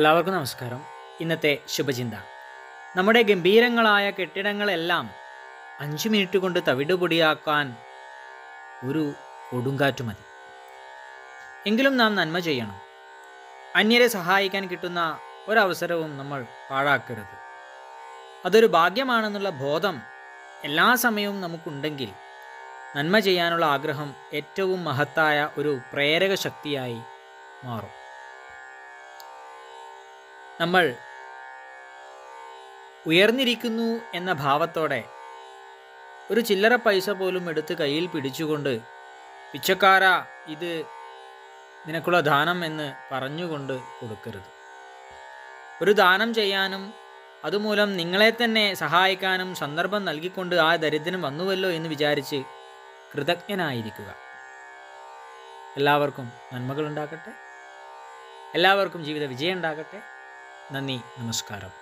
എല്ലാവർക്കും നമസ്കാരം ഇന്നത്തെ ശുഭചിന്ത നമ്മുടെ ഗംഭീരങ്ങളായ കെട്ടിടങ്ങളെല്ലാം അഞ്ച് മിനിറ്റ് കൊണ്ട് തവിടുപൊടിയാക്കാൻ ഒരു കൊടുങ്കാറ്റ് മതി എങ്കിലും നാം നന്മ ചെയ്യണം അന്യരെ സഹായിക്കാൻ കിട്ടുന്ന ഒരവസരവും നമ്മൾ പാഴാക്കരുത് അതൊരു ഭാഗ്യമാണെന്നുള്ള ബോധം എല്ലാ സമയവും നമുക്കുണ്ടെങ്കിൽ നന്മ ചെയ്യാനുള്ള ആഗ്രഹം ഏറ്റവും മഹത്തായ ഒരു പ്രേരക ശക്തിയായി മാറും നമ്മൾ ഉയർന്നിരിക്കുന്നു എന്ന ഭാവത്തോടെ ഒരു ചില്ലറ പൈസ പോലും എടുത്ത് കയ്യിൽ പിടിച്ചുകൊണ്ട് പിച്ചക്കാര ഇത് നിനക്കുള്ള ദാനം എന്ന് പറഞ്ഞുകൊണ്ട് കൊടുക്കരുത് ഒരു ദാനം ചെയ്യാനും അതുമൂലം നിങ്ങളെ തന്നെ സഹായിക്കാനും സന്ദർഭം നൽകിക്കൊണ്ട് ആ ദരിദ്രൻ വന്നുവല്ലോ എന്ന് വിചാരിച്ച് കൃതജ്ഞനായിരിക്കുക എല്ലാവർക്കും നന്മകൾ ഉണ്ടാകട്ടെ എല്ലാവർക്കും ജീവിത വിജയം ഉണ്ടാകട്ടെ നന്ദി നമസ്കാരം